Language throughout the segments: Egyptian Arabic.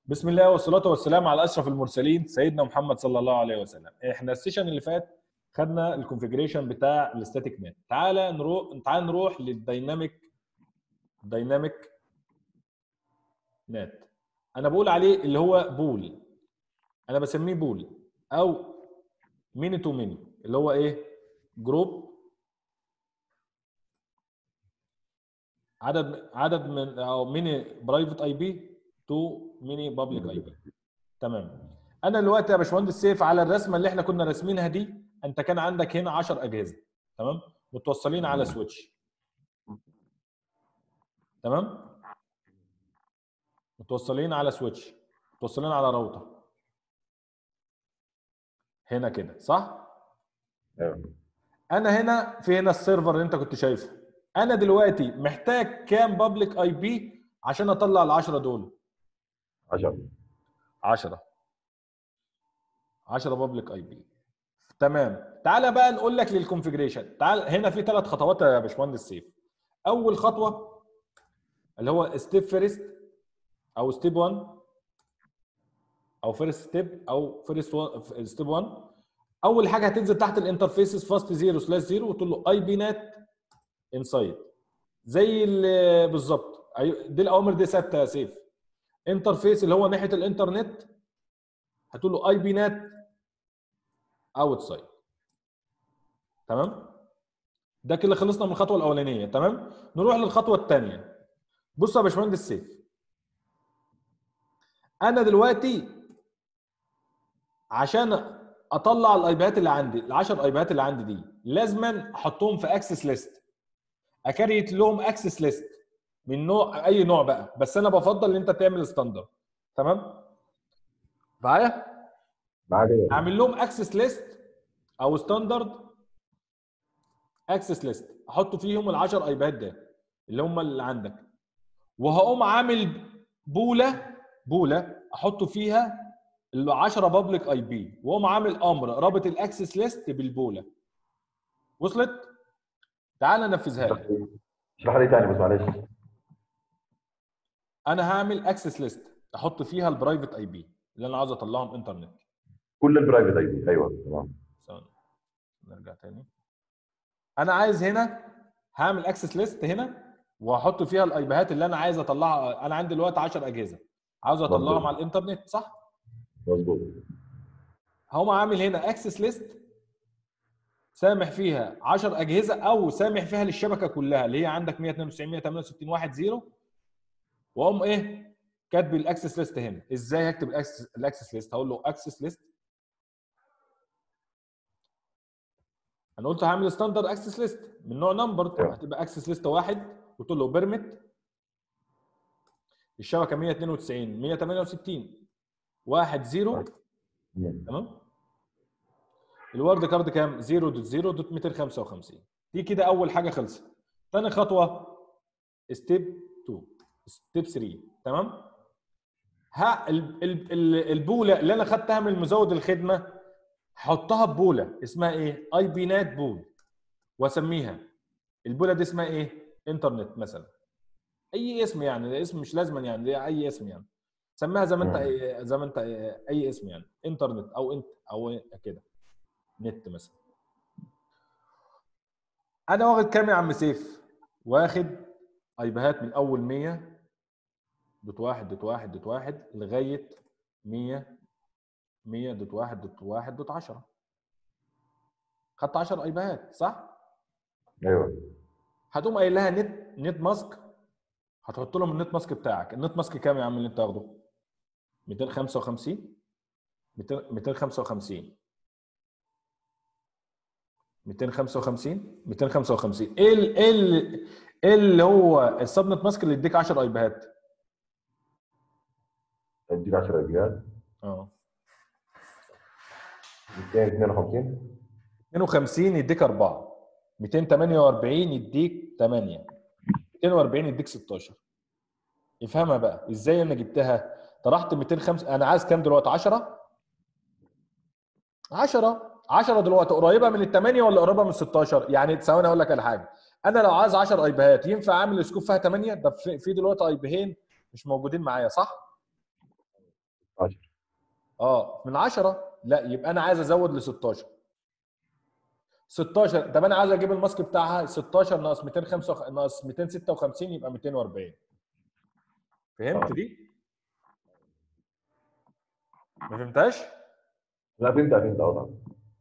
بسم الله والصلاة والسلام على أشرف المرسلين سيدنا محمد صلى الله عليه وسلم احنا السيشن اللي فات خدنا الكونفيجريشن بتاع الستاتيك نت تعالى نروح تعالى نروح للدايناميك دايناميك نت انا بقول عليه اللي هو بول انا بسميه بول او ميني تو ميني اللي هو ايه جروب عدد عدد من او ميني برايفت اي بي تو ميني بابليك اي بي تمام انا دلوقتي يا باشمهندس سيف على الرسمه اللي احنا كنا راسمينها دي انت كان عندك هنا 10 اجهزه تمام متوصلين على سويتش تمام متوصلين على سويتش متوصلين على راوتر هنا كده صح ايوه انا هنا في هنا السيرفر اللي انت كنت شايفه انا دلوقتي محتاج كام بابليك اي بي عشان اطلع ال 10 دول 10 10 10 بابليك اي بي تمام تعالى بقى نقول لك للكونفيجريشن تعال هنا في ثلاث خطوات يا باشمهندس سيف اول خطوه اللي هو ستيب فيرست او ستيب 1 او فيرست ستيب او فيرست ستيب 1 اول حاجه هتنزل تحت الانترفيسز فاست 0 سلاش 0 وتقول له اي بي نت انسايد زي ال- بالظبط أيوة، دي الاوامر دي ثابته يا سيف انترفيس اللي هو ناحيه الانترنت هتقول له اي بي نت اوتسايد تمام ده كده خلصنا من الخطوه الاولانيه تمام نروح للخطوه الثانيه بص يا باشمهندس سيف انا دلوقتي عشان اطلع الايبيات اللي عندي ال 10 ايبيات اللي عندي دي لازما احطهم في اكسس ليست اكريت لهم اكسس ليست من نوع اي نوع بقى بس انا بفضل ان انت تعمل ستاندرد تمام معايا معاك ايه اعمل لهم اكسس ليست او ستاندرد اكسس ليست احط فيهم ال 10 ايباد ده اللي هم اللي عندك وهقوم عامل بوله بوله احط فيها ال 10 بابليك اي بي واقوم عامل امر رابط الاكسس ليست بالبوله وصلت تعال ننفذها لك اشرح لي تاني بس معلش انا هعمل اكسس ليست احط فيها البرايفت اي بي اللي انا عاوز اطلعهم انترنت كل البرايفت اي بي ايوه تمام ثواني نرجع تاني انا عايز هنا هعمل اكسس ليست هنا وهحط فيها الايبيهات اللي انا عايز اطلعها انا عندي دلوقتي 10 اجهزه عاوز اطلعهم مظبوط. على الانترنت صح مظبوط هقوم عامل هنا اكسس ليست سامح فيها 10 اجهزه او سامح فيها للشبكه كلها اللي هي عندك 192 168 1 0 واقوم ايه كاتب الاكسس ليست هنا ازاي هكتب الاكسس الاكسس ليست هقول له اكسس ليست انا قلت هعمل ستاندرد اكسس ليست من نوع نمبر أيوة. هتبقى اكسس ليست واحد قلت له بيرميت الشبكه 192 168 1 0 مم. تمام الورد كارد كام 0.0.255 دي كده اول حاجه خلصت ثاني خطوه ستيب 2 ستيب 3 تمام ها ال- ال- ال- البوله اللي انا خدتها من مزود الخدمه هحطها ببوله اسمها ايه اي بي نات بول واسميها البوله دي اسمها ايه انترنت مثلا اي اسم يعني ده اسم مش لازما يعني ده اي اسم يعني سميها زي ما انت مم. زي ما انت اي اسم يعني انترنت او انت او كده نت مثلا انا واخد كام يا عم سيف واخد ايبيهات من اول 100 دوت واحد دوت واحد دوت واحد لغايه 100 100 دوت واحد دوت واحد دوت 10 خدت 10 ايبيهات صح؟ ايوه هتقوم قايل لها نت نت ماسك هتحط لهم النت ماسك بتاعك النت ماسك كام يا عم اللي انت واخده 255 200 255 255 255 ايه ال- ايه ال- ايه اللي هو السبنت ماسك اللي يديك 10 ايباد اديك 10 ايبيات اه 252 52 يديك 4 248 يديك 8 240 يديك 16 افهمها بقى ازاي انا جبتها طرحت 205 انا عايز كام دلوقتي 10 10 10 دلوقتي قريبه من الثمانيه ولا قريبه من 16 يعني ثواني اقول لك على حاجه انا لو عايز 10 ايبيهات ينفع اعمل سكوب فيها 8 ده في في دلوقتي ايبيهين مش موجودين معايا صح 10 اه من 10 لا يبقى انا عايز ازود ل 16 16 طب انا عايز اجيب الماسك بتاعها 16 ناقص 205 ناقص 256 يبقى 240 فهمت دي؟ ما فهمتهاش؟ لا فهمت فهمت اه طبعا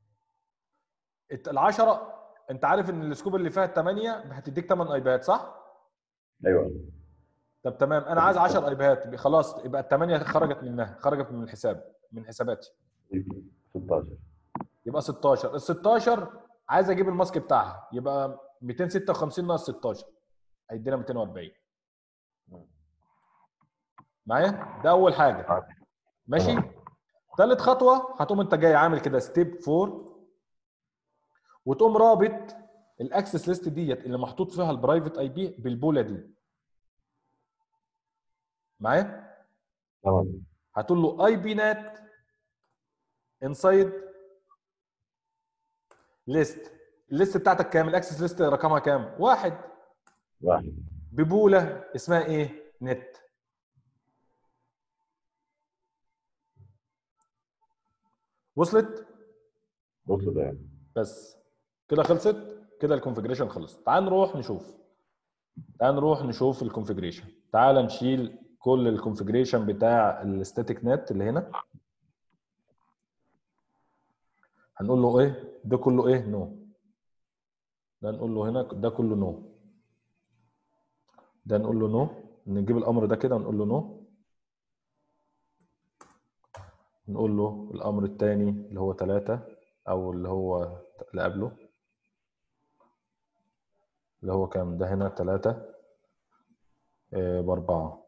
ال 10 انت عارف ان السكوب اللي فيها 8 هتديك 8 ايباد صح؟ ايوه طب تمام انا عايز 10 ايباد يبقى خلاص يبقى ال 8 خرجت منها خرجت من الحساب من حساباتي 16 يبقى 16 ال 16 عايز اجيب الماسك بتاعها يبقى 256 ناقص 16 هيدينا 240 معايا ده اول حاجه ماشي ثالث خطوه هتقوم انت جاي عامل كده ستيب 4 وتقوم رابط الاكسس ليست ديت اللي محطوط فيها البرايفت اي بي بالبوله دي معايا تمام هتقول له اي بي نات انسايد ليست الليست بتاعتك كام الاكسس ليست رقمها كام واحد واحد ببوله اسمها ايه نت وصلت وصل ده يعني بس كده خلصت كده الكونفجريشن خلص تعال نروح نشوف تعال نروح نشوف الكونفجريشن تعال نشيل كل الكونفجريشن بتاع الستاتيك نت اللي هنا هنقول له ايه ده كله ايه نو ده نقول له هنا ده كله نو ده نقول له نو نجيب الامر ده كده ونقول له نو نقول له الامر الثاني اللي هو ثلاثة او اللي هو اللي قبله اللي هو كام ده هنا ثلاثة بأربعة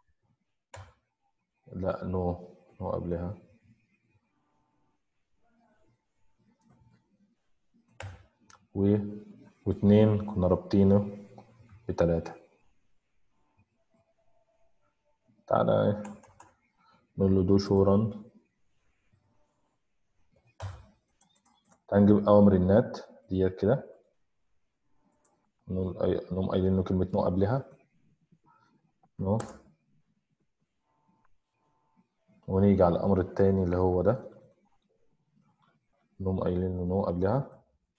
لا نو نو قبلها و واثنين كنا رابطينه بتلاتة تعالى إيه، نقول له دو شو رن تعال نجيب أوامر النات ديت كده نقول أي- نقوم قايلين له كلمة نو قبلها نو ونيجي على الأمر التاني اللي هو ده نقوم قايلين له نو قبلها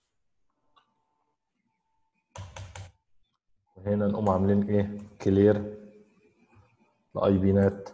وهنا نقوم عاملين ايه كلير الاي بي نات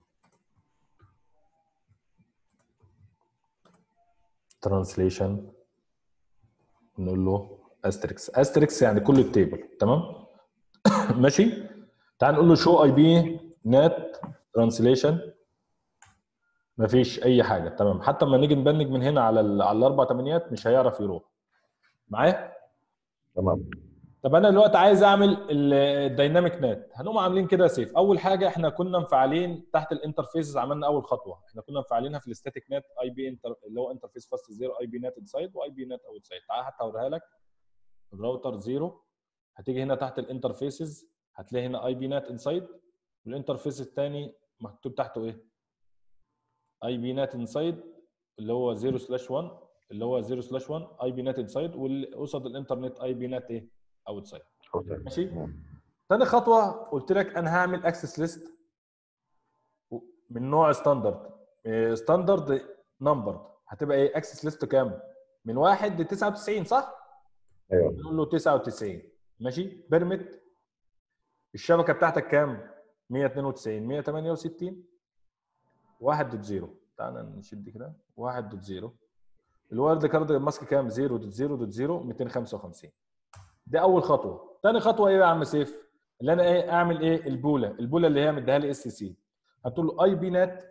ترانسليشن نقول له استريكس استريكس يعني كل التيبل تمام ماشي تعال نقول له شو اي بي نات ترانسليشن مفيش اي حاجه تمام حتى لما نيجي نبنج من هنا على ال- على الاربع تمانيات مش هيعرف يروح معايا تمام طب انا دلوقتي عايز اعمل الدايناميك نت هنقوم عاملين كده سيف اول حاجه احنا كنا مفعلين تحت الانترفيسز عملنا اول خطوه احنا كنا مفعلينها في الستاتيك نت اي بي انتر اللي هو انترفيس فاست زيرو اي بي نت انسايد واي بي نت اوت سايد تعال حتى اوريها لك الراوتر زيرو هتيجي هنا تحت الانترفيسز هتلاقي هنا اي بي نت انسايد والانترفيس الثاني مكتوب تحته ايه اي بي نت انسايد اللي هو 0 سلاش 1 اللي هو 0 سلاش 1 اي بي نت انسايد وقصد الانترنت اي بي نت ايه اوت سايد أوكي. ماشي تمام. تاني خطوه قلت لك انا هعمل اكسس ليست من نوع ستاندرد ستاندرد نمبر هتبقى ايه اكسس ليست كام من 1 ل 99 صح ايوه نقول له 99 ماشي بيرمت الشبكه بتاعتك كام 192 168 1.0 تعالى نشد كده 1.0 الوارد كارد ماسك كام 0.0.0 255 دي اول خطوه تاني خطوه ايه يا عم سيف اللي انا ايه اعمل ايه البوله البوله اللي هي مديها لي اس سي هتقول له اي بي نت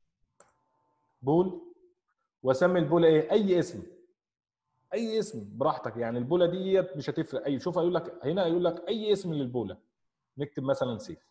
بول واسمي البوله ايه اي اسم اي اسم براحتك يعني البوله ديت مش هتفرق اي شوف هيقول لك هنا هيقول لك اي اسم للبوله نكتب مثلا سيف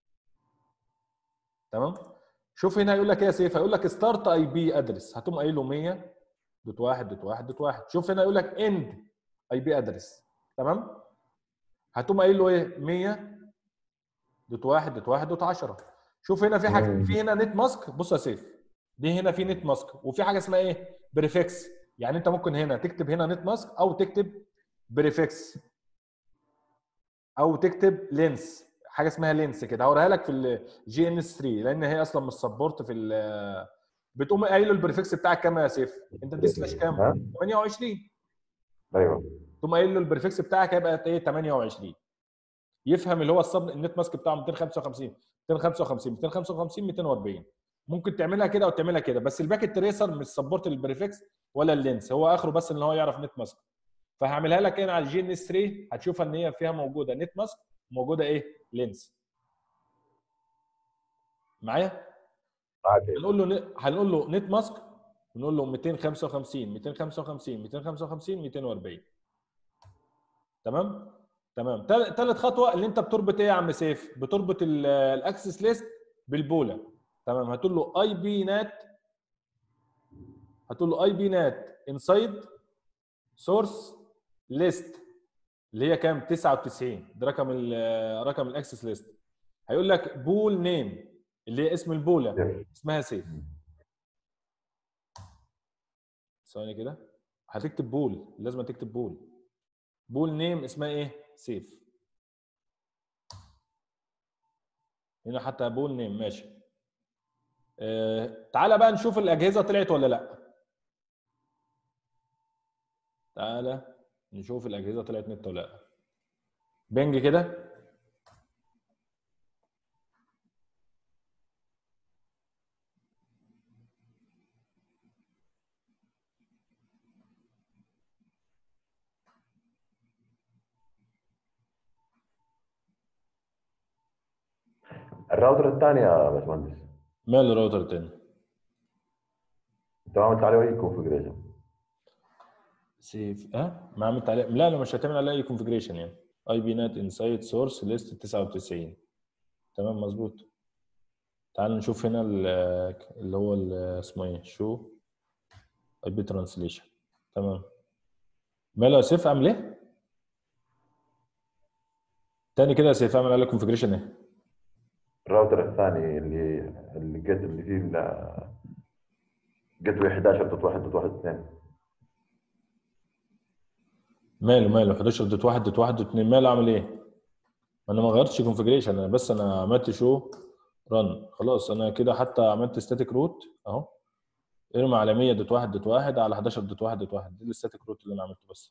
تمام شوف هنا هيقول لك ايه يا سيف هيقول لك ستارت اي بي ادرس هتقوم قايل له 100 دوت واحد دوت واحد دوت واحد شوف هنا يقول لك اند اي بي ادرس تمام هتقوم قايل له ايه 100 دوت واحد دوت واحد دوت 10 شوف هنا في حاجه مم. في هنا نت ماسك بص يا سيف دي هنا في نت ماسك وفي حاجه اسمها ايه بريفكس يعني انت ممكن هنا تكتب هنا نت ماسك او تكتب بريفكس او تكتب لينس حاجه اسمها لينس كده هوريها لك في الجي ان اس 3 لان هي اصلا مش سبورت في ال بتقوم قايل له البريفكس بتاعك كام يا سيف؟ انت دي سلاش كام؟ ها؟ 28 ايوه تقوم قايل له البريفكس بتاعك هيبقى ايه 28 يفهم اللي هو السب النت ماسك بتاعه 255 255 255 240 ممكن تعملها كده او تعملها كده بس الباكيت تريسر مش سبورت البريفكس ولا اللينس هو اخره بس ان هو يعرف نت ماسك فهعملها لك هنا على الجي ان اس 3 هتشوفها ان هي فيها موجوده نت ماسك موجوده ايه لينس معايا عادي هنقول له ن- هنقول له نت ماسك ونقول له 255 255 255 240 تمام تمام تال- تالت خطوه اللي انت بتربط ايه يا عم سيف بتربط ال- الاكسس ليست بالبوله تمام هتقول له اي بي نات هتقول له اي بي نات انسايد سورس ليست اللي هي كام 99 ده رقم ال- رقم الاكسس ليست هيقول لك بول نيم اللي هي اسم البوله اسمها سيف ثواني كده هتكتب بول لازم تكتب بول بول نيم اسمها ايه سيف هنا حتى بول نيم ماشي آه تعالى بقى نشوف الاجهزه طلعت ولا لا تعالى نشوف الاجهزه طلعت نت ولا لا بنج كده الراوتر الثاني يا باشمهندس مال الراوتر تاني انت ما عملت عليه اي كونفجريشن سيف اه ما عملت عليه لا لا مش هتعمل عليه اي كونفجريشن يعني اي بي نت انسايد سورس ليست 99 تمام مظبوط تعال نشوف هنا ال- اللي هو ال- اسمه ايه شو اي بي ترانسليشن تمام ماله يا سيف اعمل ايه؟ تاني كده يا سيف اعمل عليه كونفجريشن ايه؟ الراوتر الثاني اللي اللي جت اللي فيه ال- جت 11.1.1.2 ماله ماله 11 دوت 1 دوت 1 دوت 2 ماله اعمل ايه؟ انا ما غيرتش كونفجريشن انا بس انا عملت شو رن خلاص انا كده حتى عملت ستاتيك روت اهو ارمي على 100 دوت 1 دوت 1 على 11 دوت 1 دوت 1 دي الستاتيك روت اللي انا عملته بس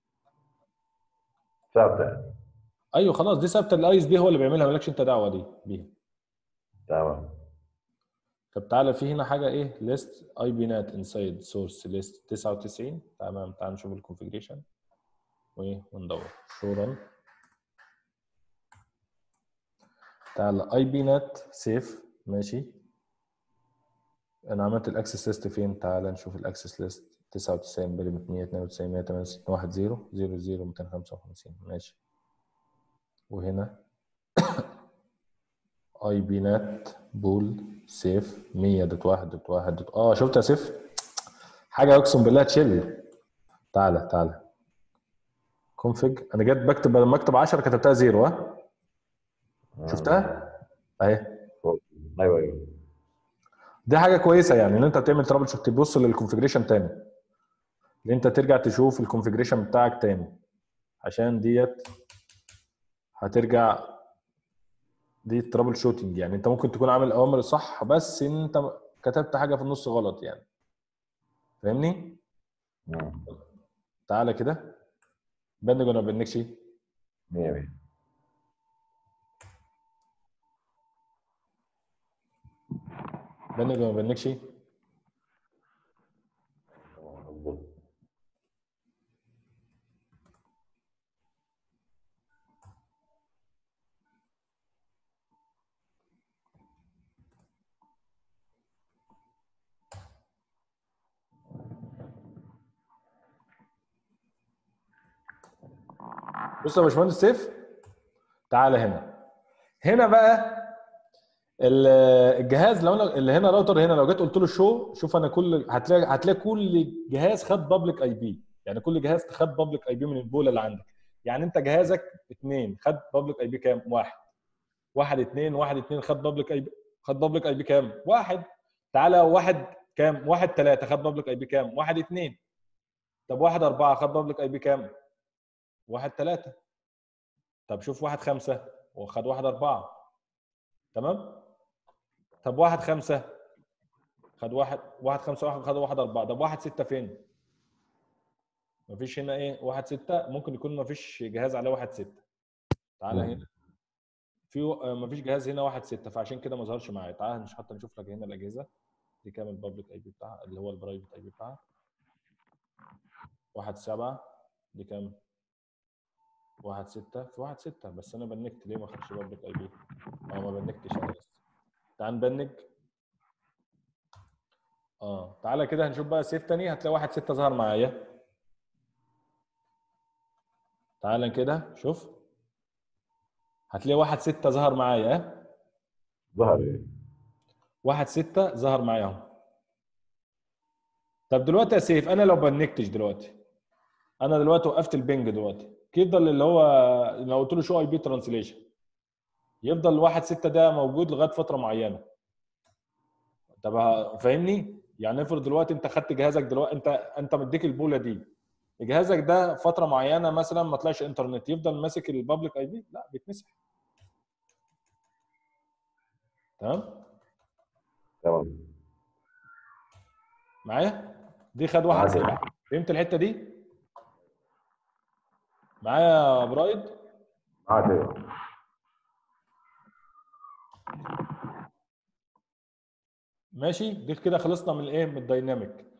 ثابته ايوه خلاص دي ثابته الاي اس بي هو اللي بيعملها مالكش انت دعوه دي بيها تمام طب تعالى في هنا حاجه ايه ليست اي بي نت انسايد سورس ليست 99 تمام تعال نشوف الكونفجريشن وايه وندور شو رن تعالى اي بي نت سيف ماشي انا عملت الاكسس ليست فين تعالى نشوف الاكسس ليست 99 بلي 192 168 1 0 0 0 255 ماشي وهنا اي بي نت بول سيف 100 دوت 1 دوت 1 دوت اه شفت يا سيف حاجه اقسم بالله تشيل تعالى تعالى كونفج انا جيت بكتب بدل ما اكتب 10 كتبتها زيرو ها شفتها اهي ايوه ايوه دي حاجه كويسه يعني ان انت تعمل ترابل شوت تبص للكونفجريشن تاني ان انت ترجع تشوف الكونفجريشن بتاعك تاني عشان ديت هترجع دي ترابل شوتنج يعني انت ممكن تكون عامل اوامر صح بس انت كتبت حاجه في النص غلط يعني فاهمني مم. تعالى كده بندج ولا ما بندجش مية مية بندج ولا ما بندجش مظبوط بص يا باشمهندس سيف تعالى هنا هنا بقى ال- الجهاز لو انا اللي هنا راوتر هنا لو جيت قلت له شو شوف انا كل هتلاقي هتلاقي كل جهاز خد بابليك اي بي يعني كل جهاز خد بابليك اي بي من البوله اللي عندك يعني انت جهازك اثنين خد بابليك اي بي كام؟ واحد واحد اثنين واحد اثنين خد بابليك اي بي خد بابليك اي بي كام؟ واحد تعالى واحد كام؟ واحد ثلاثة خد بابليك اي بي كام؟ واحد اثنين طب واحد أربعة خد بابليك اي بي كام؟ واحد ثلاثة طب شوف واحد خمسة وخد واحد أربعة تمام طب واحد خمسة خد واحد واحد خمسة واحد خد واحد أربعة طب واحد ستة فين؟ مفيش هنا إيه واحد ستة ممكن يكون مفيش جهاز عليه واحد ستة تعالى مم. هنا في آه، مفيش جهاز هنا واحد ستة فعشان كده ما ظهرش معايا تعالى مش حتى نشوف لك هنا الأجهزة دي كام البابليك اي بي بتاعها اللي هو البرايفت اي بي بتاعها واحد سبعة دي كام؟ واحد ستة في واحد ستة بس أنا بنكت ليه ما خدش بابليك اي بي؟ أه ما بنكتش أنا لسه تعال نبنج اه تعالى كده هنشوف بقى سيف تاني هتلاقي واحد ستة ظهر معايا تعالى كده شوف هتلاقي واحد ستة ظهر معايا اه؟ ظهر ايه واحد ستة ظهر معايا اهو طب دلوقتي يا سيف انا لو بنكتش دلوقتي انا دلوقتي وقفت البنج دلوقتي يفضل اللي هو لو قلت له شو اي بي ترانسليشن يفضل واحد ستة ده موجود لغايه فتره معينه طب ه- فاهمني يعني افرض دلوقتي انت خدت جهازك دلوقتي انت انت مديك البوله دي جهازك ده فتره معينه مثلا ما طلعش انترنت يفضل ماسك البابليك اي بي لا بيتمسح تمام تمام معايا دي خد واحد معاك. سبعة فهمت الحته دي معايا يا برايد معاك ايه ماشي دي كده خلصنا من الايه من الدايناميك